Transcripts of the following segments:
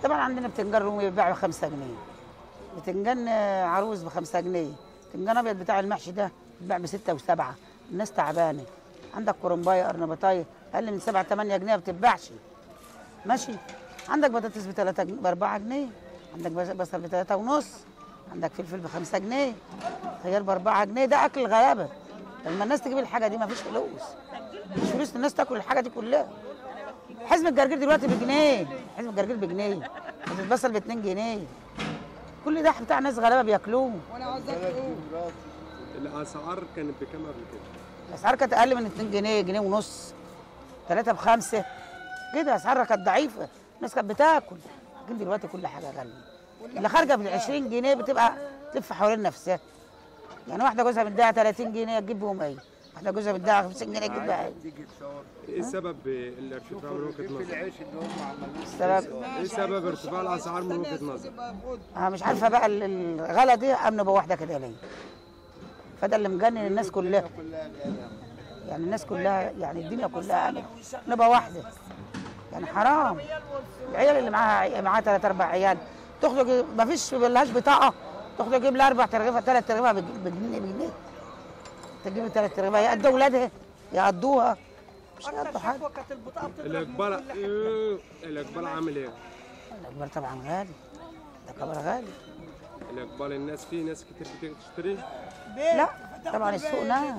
طبعا عندنا بتنجان رومي بيتباع ب 5 جنيه بتنجان آه، عروس ب 5 جنيه بتنجان ابيض بتاع المحشي ده بيتباع ب 6 و7 الناس تعبانه عندك كرنبايه قرنبطايه اقل من 7 8 جنيه ما بتتباعش ماشي عندك بطاطس ب 3 جنيه ب 4 جنيه عندك بس- بصل ب 3 ونص عندك فلفل ب 5 جنيه خيار ب 4 جنيه ده اكل الغلابه لما الناس تجيب الحاجه دي ما فيش فلوس مش فلوس الناس تاكل الحاجه دي كلها حزم الجرجير دلوقتي بجنيه حزم الجرجير بجنيه البصل ب 2 جنيه كل ده بتاع ناس غلابه بياكلوه الاسعار كانت بكام قبل كده؟ الاسعار كانت اقل من 2 جنيه جنيه ونص 3 بخمسه كده اسعارها كانت ضعيفه الناس كانت بتاكل لكن دلوقتي كل حاجه غاليه اللي خارجه ب 20 جنيه بتبقى تلف حوالين نفسها يعني واحده جوزها مديها 30 جنيه تجيب بهم ايه واحده جوزها مديها 50 جنيه تجيب بها ايه ايه سبب الارتفاع من وجهه نظرك؟ السبب ايه سبب ارتفاع الاسعار من وجهه نظرك؟ انا مش عارفه بقى ال- الغلا دي ام نبقى واحده كده ليه فده اللي مجنن الناس كلها يعني الناس كلها يعني الدنيا كلها أمن. نبقى واحده يعني حرام العيال اللي معاها معاها ثلاث اربع عيال تخرج ما فيش لهاش بطاقه تخرج تجيب لها اربع ترغيفه ثلاث ترغيفه بج- بجنيه بجنيه تجيب ثلاث ترغيفه يقضوا اولادها يقضوها مش هيقضوا حاجه الاقبال إيه؟ الاقبال عامل ايه؟ الاكبر طبعا غالي ده كبر غالي الاقبال الناس فيه ناس كتير بتيجي تشتري لا طبعا السوق نام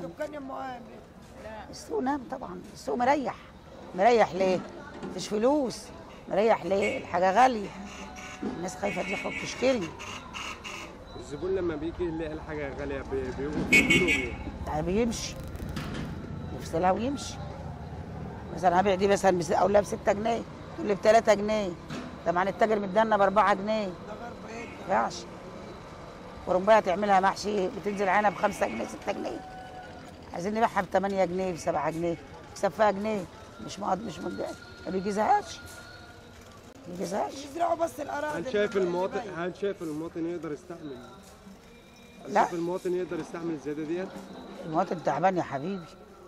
السوق نام طبعا السوق مريح مريح ليه؟ مفيش فلوس مريح ليه؟ الحاجة غالية الناس خايفة تروح تشتري الزبون لما بيجي يلاقي الحاجه غاليه بي- بيقولوا بيقولوا ايه؟ يعني بيمشي يفصلها ويمشي مثلا هبيع دي مثلا بس- اقول لها ب 6 جنيه تقول لي ب 3 جنيه طبعا التاجر مدينا ب 4 جنيه ما ينفعش ورمبايه تعملها محشي بتنزل عينها ب 5 جنيه 6 جنيه عايزين نبيعها ب 8 جنيه ب 7 جنيه يكسب فيها جنيه مش مقض مش مد... ما بيجيزهاش ما بيجيزهاش يزرعوا بس الاراضي هل شايف المواطن هل شايف المواطن يقدر يستحمل؟ هل لا. شايف المواطن يقدر يستحمل الزياده ديت؟ المواطن تعبان يا حبيبي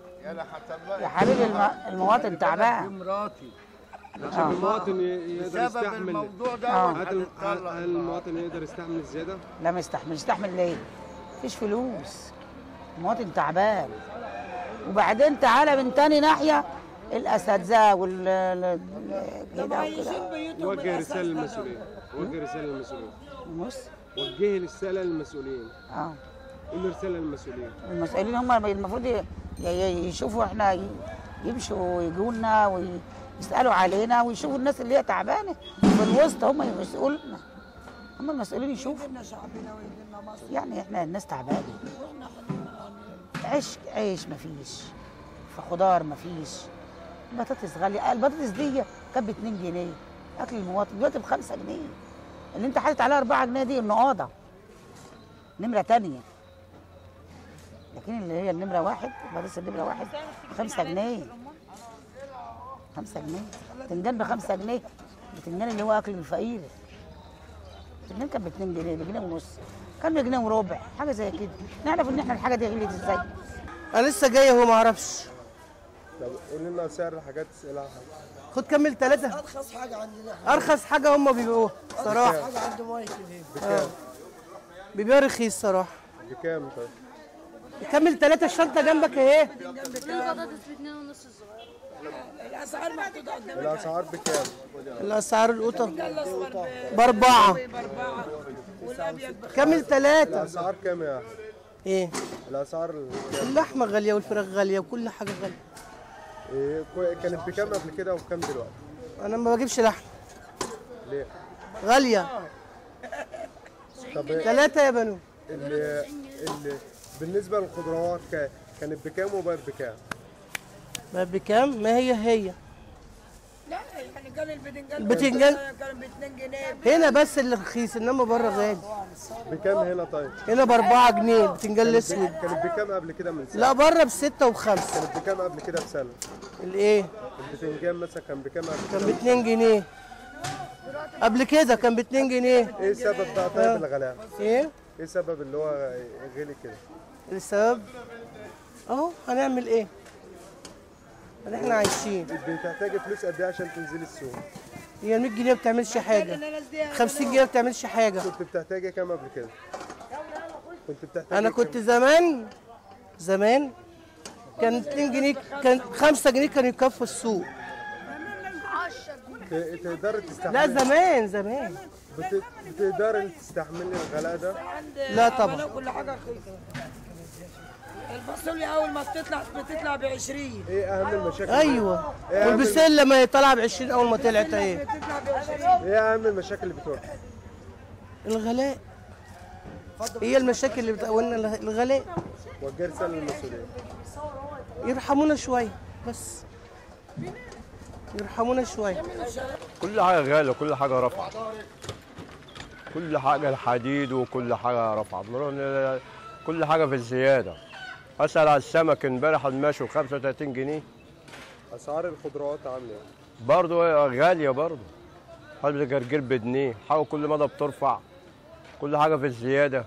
يا حبيبي الم... المواطن تعبان مراتي هل شايف المواطن ي- يقدر بسبب يستحمل الموضوع آه. ده هل هل- هل المواطن يقدر يستحمل الزياده؟ لا ما يستحمل يستحمل ليه؟ مفيش فلوس المواطن تعبان وبعدين تعالى من تاني ناحيه الاساتذه وال ال- كده وكده وجه رساله للمسؤولين وجه رساله للمسؤولين بص وجه رساله للمسؤولين اه قول رساله للمسؤولين المسؤولين هم المفروض ي- ي- يشوفوا احنا ي- يمشوا ويجوا لنا ويسالوا علينا ويشوفوا الناس اللي هي تعبانه في الوسط هم يسالونا هم المسؤولين يشوفوا يدينا شعبنا ويدينا مصر يعني احنا الناس تعبانه عيش عيش مفيش فخضار مفيش بطاطس غاليه البطاطس دي كانت ب 2 جنيه اكل المواطن دلوقتي ب 5 جنيه اللي انت حاطط عليها 4 جنيه دي النقاضه نمره تانية لكن اللي هي النمره واحد البطاطس النمره واحد ب 5 جنيه 5 جنيه بتنجان ب 5 جنيه بتنجان اللي هو اكل الفقير البتنجان كان ب 2 جنيه بجنيه ونص كان بجنيه وربع حاجه زي كده نعرف ان احنا الحاجه دي غليت ازاي انا لسه جاي اهو ما اعرفش طب قول لنا سعر الحاجات تسالها خد كمل ثلاثة ارخص حاجه عندنا ارخص حاجة هم بيبيعوها صراحة حاجه عند ميه الهيب بكام؟ بيبيعوا رخيص صراحة بكام طيب؟ كمل ثلاثة الشنطة جنبك اهي البطاطس باتنين ونص الصغير الاسعار محطوطه قدامك الاسعار بكام؟ الاسعار القطة الاصفر ب- باربعة باربعه والابيض بخمسه كمل ثلاثة الاسعار كام يا أحمد؟ ايه الاسعار ال- اللحمة غالية والفراخ غالية وكل حاجة غالية إيه كو- كانت بكام قبل كده وبكام دلوقتي؟ انا ما بجيبش لحم ليه؟ غالية طب ثلاثة يا بنو اللي اللي بالنسبه للخضروات ك- كانت بكام وبقت بكام؟ ما بكام ما هي هي لا يعني كان البتنجان البتنجان كان ب 2 جنيه هنا بس اللي رخيص انما بره غالي بكام هنا طيب؟ هنا باربعة جنيه البتنجان الاسود كانت بكام قبل كده من سنه؟ لا بره بستة وبخمسة كانت بكام قبل كده بسنه؟ الايه البتنجان مثلا كان بكام قبل كان كده؟ باتنين جنيه قبل كده كان باتنين جنيه ايه السبب بقى طيب الغلاء؟ ايه ايه السبب اللي هو غلي كده؟ السبب اهو هنعمل ايه احنا عايشين بتحتاجي فلوس قد ايه عشان تنزلي السوق؟ هي 100 جنيه ما بتعملش حاجه 50 جنيه ما بتعملش حاجه كنت بتحتاجي كام قبل كده؟ كنت بتحتاجي انا كنت زمان زمان كان 2 جنيه كان 5 جنيه كانوا يكفوا السوق ت- تقدري لا تستحملي زمان زمان بت- بتقدري تستحملي الغلاء ده؟ لا طبعا. عملوا كل حاجه رخيصه الفاصوليا اول ما بتطلع بتطلع ب 20 ايه اهم المشاكل؟ ايوه إيه أهم والبسله لما طلع ب 20 اول ما طلعت اهي بتطلع ب 20 ايه اهم المشاكل اللي بتواجهك؟ الغلاء هي المشاكل اللي بتقولنا الغ- الغلاء وجه رساله للمسؤولين يرحمونا شويه بس يرحمونا شويه كل حاجة غالية كل حاجة رفعت كل حاجة الحديد وكل حاجة رفعت مرة- كل حاجة في الزيادة أسأل على السمك امبارح المشي ب 35 جنيه اسعار الخضروات عامله ايه؟ برضه غالية برضه حلب الجرجير بجنيه حاجة كل مدى بترفع كل حاجة في الزيادة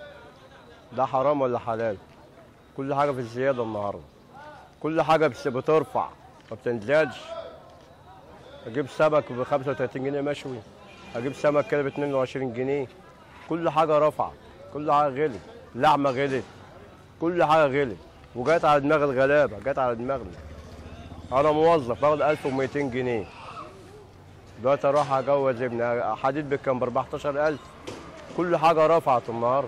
ده حرام ولا حلال كل حاجة في الزيادة النهاردة كل حاجة بس بترفع ما بتنزلش اجيب سمك ب 35 جنيه مشوي اجيب سمك كده ب 22 جنيه كل حاجه رفع كل حاجه غلت لحمه غلت كل حاجه غلت وجات على دماغ الغلابه جات على دماغنا انا موظف باخد 1200 جنيه دلوقتي اروح اجوز ابني حديد بالكام ب 14000 كل حاجه رفعت النهارده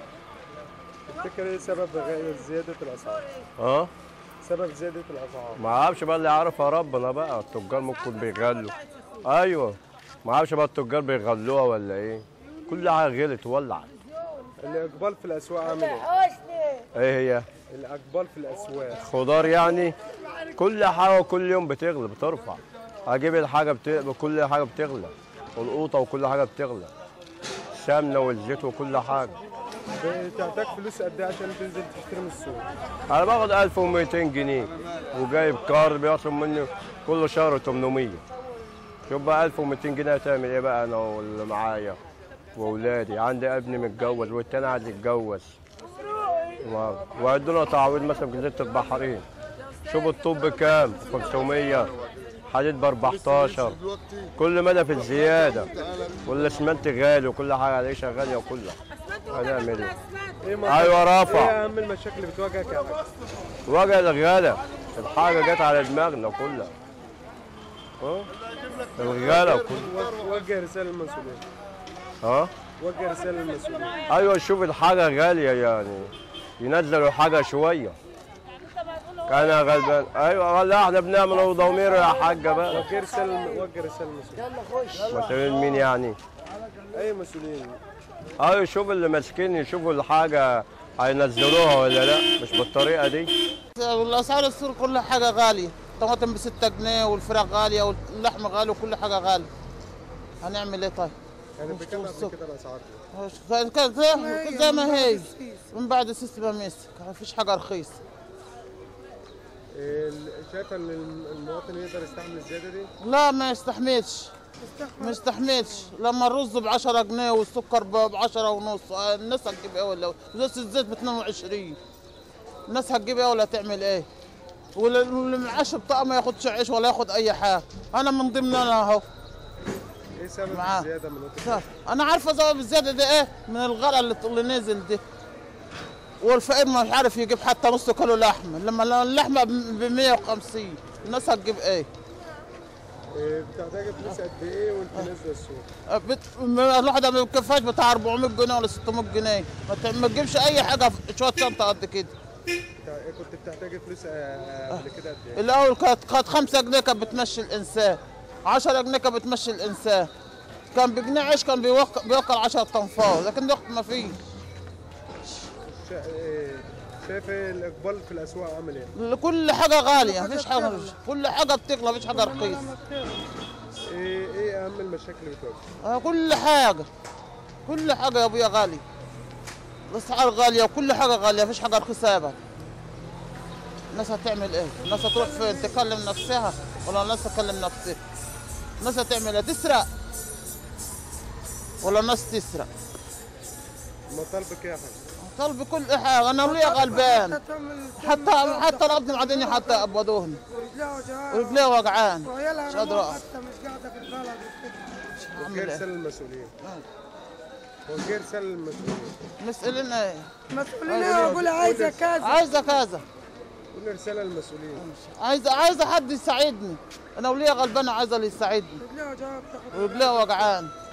تفتكر ايه سبب غ- زياده الاسعار؟ اه سبب زياده الاسعار ما اعرفش بقى اللي يعرفها ربنا بقى التجار ممكن بيغلوا ايوه ما اعرفش بقى التجار بيغلوها ولا ايه كل حاجه غلت ولعت الاقبال في الاسواق عامل ايه؟ ايه هي الاقبال في الاسواق خضار يعني كل حاجه كل يوم بتغلى بترفع اجيب الحاجه بت... كل حاجه بتغلى والقوطه وكل حاجه بتغلى السمنه والزيت وكل حاجه بتحتاج فلوس قد ايه عشان تنزل تشتري من السوق؟ انا باخد 1200 جنيه وجايب كارد بيخصم مني كل شهر 800 شوف بقى 1200 جنيه هتعمل ايه بقى انا واللي معايا واولادي عندي ابني متجوز والتاني عايز يتجوز و- وعندنا تعويض مثلا في جزيره البحرين شوف الطوب بكام 500 حديد ب 14 كل مدى في الزياده والاسمنت غالي وكل حاجه العيشه غاليه وكلها هنعمل ايه؟ ايه مصر- ايوه رفع ايه اهم المشاكل اللي بتواجهك يا حاج؟ وجع الغلا الحاجة جت على دماغنا كلها اه الغلا كلها و- وجه رساله للمسؤولين اه وجه رساله للمسؤولين ايوه شوف الحاجة غالية يعني ينزلوا حاجة شوية كان غلبان ايوه لا احنا بنعمل وضمير يا حاجة بقى وجه رساله وجه رساله للمسؤولين مثلا مين يعني اي مسؤولين ايوه شوف اللي ماسكين يشوفوا الحاجة هينزلوها ولا لا مش بالطريقة دي الاسعار السوق كل حاجه غاليه الطماطم ب 6 جنيه والفراخ غاليه واللحم غالي وكل حاجه غاليه هنعمل ايه طيب يعني بكام قبل كده الاسعار دي؟ كانت كانت زي, زي ما هي من بعد سيستم ما مسك ما فيش حاجه رخيصه إيه ال- شايفه ان الم- المواطن يقدر يستحمل الزياده دي؟ لا ما يستحملش ما يستحملش لما الرز ب 10 جنيه والسكر ب 10 ونص آه، الناس هتجيب ايه ولا زيت الزيت ب 22 الناس هتجيب ايه ولا تعمل ايه واللي واللي معاش بطاقه ما ياخدش عيش ولا ياخد اي حاجه انا من ضمن انا اهو ايه سبب معاه. الزياده من وجهه صح. انا عارفه سبب الزياده دي ايه من الغلا اللي اللي نزل دي والفقير مش عارف يجيب حتى نص كيلو لحمه لما اللحمه ب 150 الناس هتجيب ايه إيه بتحتاج فلوس قد ايه وانت نازله السوق؟ بت... ما- الواحده ما بتكفاش بتاع 400 جنيه ولا 600 جنيه ما, ت... ما تجيبش اي حاجه في شويه شنطه قد كده بتاع- إيه كنت بتحتاج فلوس آه، قبل كده قد ايه؟ الاول كانت كانت 5 جنيه كانت بتمشي الانسان 10 جنيه كانت بتمشي الانسان كان بجنيه عيش كان بيوكل بيوكل 10 تنفار لكن دلوقتي ما فيش شا- إيه شايف ايه الاقبال في الاسواق عامل ايه؟ كل حاجه غاليه مفيش حاجه كل حاجه بتغلى مفيش حاجه رخيصه ايه ايه اهم المشاكل اللي بتواجهك؟ آه، كل حاجه كل حاجه يا ابويا غاليه الاسعار غاليه وكل حاجه غاليه مفيش حاجه رخيصه ابدا الناس هتعمل ايه؟ الناس هتروح فين؟ تكلم نفسها ولا الناس تكلم نفسها؟ الناس هتعمل ايه؟ تسرق ولا الناس تسرق؟ مطالبك ايه يا حاج؟ طلب كل حاجه انا وليا غلبان حتى حتى الارض معدني حتى قبضوهني ورجليه وجعان مش قادر اقف مش قاعده في الباب أعمل وجه إيه؟ رسالة للمسؤولين وجه رسالة للمسؤولين مسؤولين ايه مسؤولين اقول عايزه كذا عايزه كذا قول رسالة للمسؤولين عايزه عايزه حد يساعدني انا وليا غلبانه عايزه اللي يساعدني لا جواب تاخد ورجليها وجعان